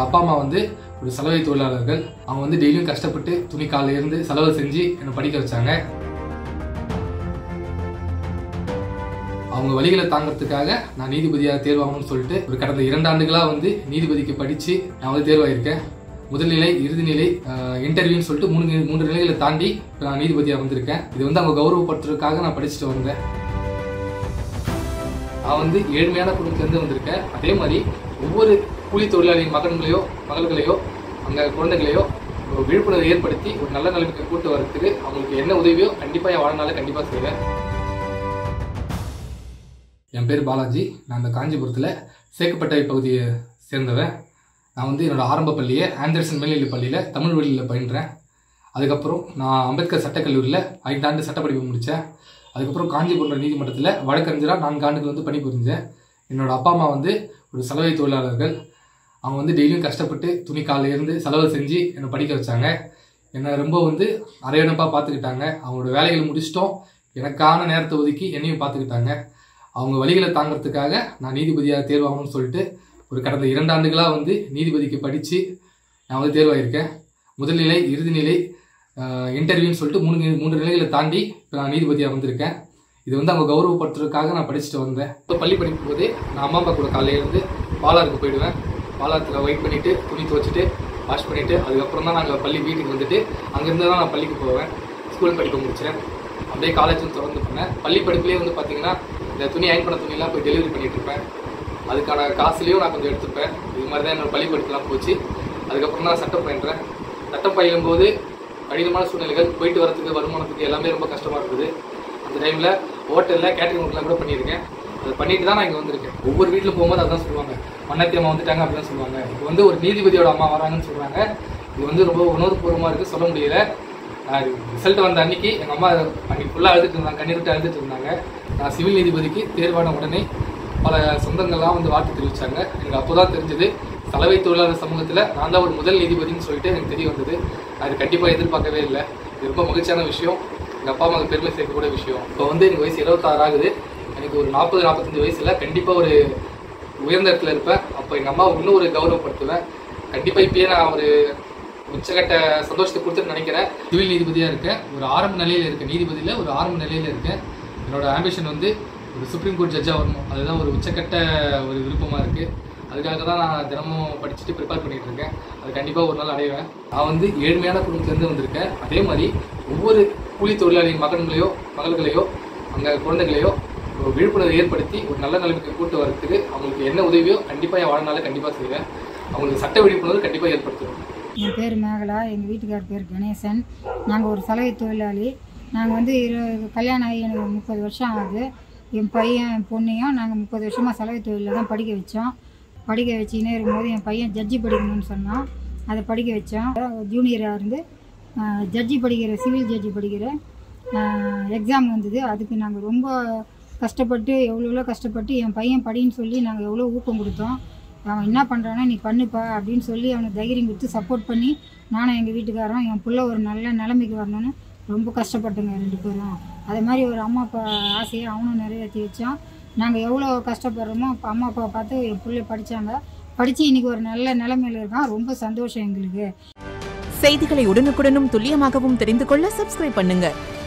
அப்பா அம்மா வந்து ஒரு சலவை தொழிலாளர்கள் அவங்க வந்து டெய்லியும் கஷ்டப்பட்டு துணி காலையில இருந்து செலவு செஞ்சு என்னை படிக்க வச்சாங்க அவங்க வழிகளை தாங்கிறதுக்காக நான் நீதிபதியாக தேர்வாகணும்னு சொல்லிட்டு ஒரு கடந்த இரண்டு ஆண்டுகளாக வந்து நீதிபதிக்கு படித்து நான் வந்து தேர்வாயிருக்கேன் முதல்நிலை இறுதிநிலை இன்டர்வியூன்னு சொல்லிட்டு மூணு நி- மூன்று நிலைகளை தாண்டி இப்ப நான் நீதிபதியாக வந்திருக்கேன் இது வந்து அவங்க கௌரவப்படுத்துறதுக்காக நான் படிச்சுட்டு வந்தேன் நான் வந்து ஏழ்மையான குடும்பத்திலேருந்து வந்திருக்கேன் அதே மாதிரி ஒவ்வொரு கூலி தொழிலாளியின் மகன்களையோ மகள்களையோ அங்கே குழந்தைகளையோ ஒரு விழிப்புணர்வு ஏற்படுத்தி ஒரு நல்ல நிலைமைக்கு கூட்டு வரதுக்கு அவங்களுக்கு என்ன உதவியோ கண்டிப்பாக என் வாழ்நாள கண்டிப்பாக செய்வேன் என் பேர் பாலாஜி நான் இந்த காஞ்சிபுரத்தில் சேக்குப்பட்டை பகுதியை சேர்ந்தவன் நான் வந்து என்னோட ஆரம்ப பள்ளியை ஆண்டர்சன் மேல்நிலைப் பள்ளியில் தமிழ் வழியில் பயின்றேன் அதுக்கப்புறம் நான் அம்பேத்கர் சட்டக்கல்லூரியில் ஐந்தாண்டு சட்டப்படிப்பு முடித்தேன் அதுக்கப்புறம் காஞ்சிபுரம் நீதிமன்றத்தில் வழக்கறிஞராக நான்கு ஆண்டுகள் வந்து பணிபுரிஞ்சேன் என்னோட அப்பா அம்மா வந்து ஒரு சலவை தொழிலாளர்கள் அவங்க வந்து டெய்லியும் கஷ்டப்பட்டு துணி காலையில இருந்து செலவு செஞ்சு என்னை படிக்க வச்சாங்க என்னை ரொம்ப வந்து அரையணப்பாக பார்த்துக்கிட்டாங்க அவங்களோட வேலைகளை முடிச்சிட்டோம் எனக்கான நேரத்தை ஒதுக்கி என்னையும் பார்த்துக்கிட்டாங்க அவங்க வழிகளை தாங்கிறதுக்காக நான் நீதிபதியாக தேர்வாகணும்னு சொல்லிட்டு ஒரு கடந்த இரண்டு ஆண்டுகளாக வந்து நீதிபதிக்கு படித்து நான் வந்து தேர்வாயிருக்கேன் முதல்நிலை இறுதிநிலை இன்டர்வியூன்னு சொல்லிட்டு மூணு நி- மூன்று நிலைகளை தாண்டி இப்போ நான் நீதிபதியாக வந்திருக்கேன் இது வந்து அவங்க கௌரவப்படுத்துறதுக்காக நான் படிச்சுட்டு வந்தேன் இப்போ பள்ளி படிக்கும் போதே நான் அம்மா அப்பா கூட காலையில இருந்து பாலாருக்கு போயிடுவேன் பாலாரத்தில் வெயிட் பண்ணிவிட்டு துணி துவச்சிட்டு வாஷ் பண்ணிவிட்டு அதுக்கப்புறம் தான் நாங்கள் பள்ளி வீட்டுக்கு வந்துட்டு அங்கேருந்து தான் நான் பள்ளிக்கு போவேன் ஸ்கூல் படிப்பு முடித்தேன் அப்படியே காலேஜும் தொடர்ந்து பண்ணேன் பள்ளி படிப்புலேயே வந்து பார்த்தீங்கன்னா இந்த துணி அயன் பண்ண துணியெல்லாம் போய் டெலிவரி பண்ணிட்டு இருப்பேன் அதுக்கான காசுலேயும் நான் கொஞ்சம் எடுத்துப்பேன் இது மாதிரி தான் என்னோட பள்ளி படிப்புலாம் போச்சு அதுக்கப்புறம் தான் சட்டம் பயின்றேன் சட்டம் பயிலும்போது கடினமான சூழ்நிலைகள் போயிட்டு வரதுக்கு வருமானத்துக்கு எல்லாமே ரொம்ப கஷ்டமாக இருந்தது அந்த டைமில் ஹோட்டலில் கேட்டரிங் ஒர்க்லாம் கூட பண்ணியிருக்கேன் அதை பண்ணிட்டு தான் நான் இங்கே வந்திருக்கேன் ஒவ்வொரு வீட்டில் போகும்போது அதான் சொல்லுவாங்க மன்னத்தி அம்மா வந்துட்டாங்க அப்படின்னு சொல்லுவாங்க இப்போ வந்து ஒரு நீதிபதியோட அம்மா வராங்கன்னு சொல்கிறாங்க இது வந்து ரொம்ப உணர்வுபூர்வமாக இருக்குது சொல்ல முடியல ரிசல்ட் வந்த அன்னைக்கு எங்கள் அம்மா அன்னைக்கு ஃபுல்லாக அழுதுட்டு இருந்தாங்க கண்ணீர் விட்டு அழுதுட்டு இருந்தாங்க நான் சிவில் நீதிபதிக்கு தேர்வான உடனே பல சொந்தங்கள்லாம் வந்து வாழ்த்து தெரிவிச்சாங்க எனக்கு அப்போ தான் தெரிஞ்சது சலவை தொழிலாளர் சமூகத்தில் நான் தான் ஒரு முதல் நீதிபதின்னு சொல்லிட்டு எனக்கு தெரிய வந்தது நான் இது கண்டிப்பாக எதிர்பார்க்கவே இல்லை இது ரொம்ப மகிழ்ச்சியான விஷயம் எங்கள் அப்பா அம்மாவுக்கு பெருமை சேர்க்கக்கூடிய விஷயம் இப்போ வந்து எனக்கு வயசு இருபத்தாறு ஆகுது எனக்கு ஒரு நாற்பது நாற்பத்தஞ்சு வயசில் கண்டிப்பாக ஒரு உயர்ந்த இடத்துல இருப்பேன் அப்போ எங்கள் அம்மா இன்னும் ஒரு கௌரவப்படுத்துவேன் கண்டிப்பாக இப்பயே நான் ஒரு உச்சகட்ட சந்தோஷத்தை கொடுத்துட்டு நினைக்கிறேன் சிவில் நீதிபதியாக இருக்கேன் ஒரு ஆரம்ப நிலையில் இருக்கேன் நீதிபதியில் ஒரு ஆரம்ப நிலையில் இருக்கேன் என்னோட ஆம்பிஷன் வந்து ஒரு சுப்ரீம் கோர்ட் ஜட்ஜாக வரணும் அதுதான் ஒரு உச்சக்கட்ட ஒரு விருப்பமாக இருக்குது அதுக்காக தான் நான் தினமும் படிச்சுட்டு ப்ரிப்பேர் பண்ணிட்டு இருக்கேன் அது கண்டிப்பாக ஒரு நாள் அடைவேன் நான் வந்து ஏழ்மையான குடும்பத்துலேருந்து வந்திருக்கேன் அதே மாதிரி ஒவ்வொரு கூலி தொழிலாளியின் மகன்களையோ மகள்களையோ அங்கே குழந்தைகளையோ ஒரு விழிப்புணர்வு ஏற்படுத்தி ஒரு நல்ல நிலைமைக்கு கூட்டு வரதுக்கு அவங்களுக்கு என்ன உதவியோ கண்டிப்பாக என் வாழ்நாள கண்டிப்பாக செய்வேன் அவங்களுக்கு சட்ட விழிப்புணர்வு கண்டிப்பாக ஏற்படுத்துவேன் என் பேர் மேகலா எங்கள் வீட்டுக்கார் பேர் கணேசன் நாங்கள் ஒரு சலவை தொழிலாளி நாங்கள் வந்து இரு கல்யாணம் ஆகி எனக்கு முப்பது வருஷம் ஆகுது என் பையன் என் பொண்ணையும் நாங்கள் முப்பது வருஷமாக சலவை தொழிலில் தான் படிக்க வச்சோம் படிக்க வச்சுக்கினே இருக்கும்போது என் பையன் ஜட்ஜி படிக்கணும்னு சொன்னான் அதை படிக்க வச்சோம் ஜூனியராக இருந்து ஜட்ஜி படிக்கிற சிவில் ஜட்ஜி படிக்கிற எக்ஸாம் வந்தது அதுக்கு நாங்கள் ரொம்ப கஷ்டப்பட்டு எவ்வளோ எவ்வளோ கஷ்டப்பட்டு என் பையன் படின்னு சொல்லி நாங்கள் எவ்வளோ ஊக்கம் கொடுத்தோம் அவன் என்ன பண்ணுறானா நீ பண்ணுப்பா அப்படின்னு சொல்லி அவனுக்கு தைரியம் கொடுத்து சப்போர்ட் பண்ணி நானும் எங்கள் வீட்டுக்காரரும் என் புள்ள ஒரு நல்ல நிலைமைக்கு வரணும்னு ரொம்ப கஷ்டப்பட்டுங்க ரெண்டு பேரும் அதே மாதிரி ஒரு அம்மா அப்பா ஆசையை அவனும் நிறைவேற்றி வச்சான் நாங்கள் எவ்வளோ கஷ்டப்படுறோமோ அப்போ அம்மா அப்பா பார்த்து என் பிள்ளை படித்தாங்க படித்து இன்னைக்கு ஒரு நல்ல நிலைமையில இருக்கான் ரொம்ப சந்தோஷம் எங்களுக்கு செய்திகளை உடனுக்குடனும் துல்லியமாகவும் தெரிந்து கொள்ள சப்ஸ்கிரைப் பண்ணுங்க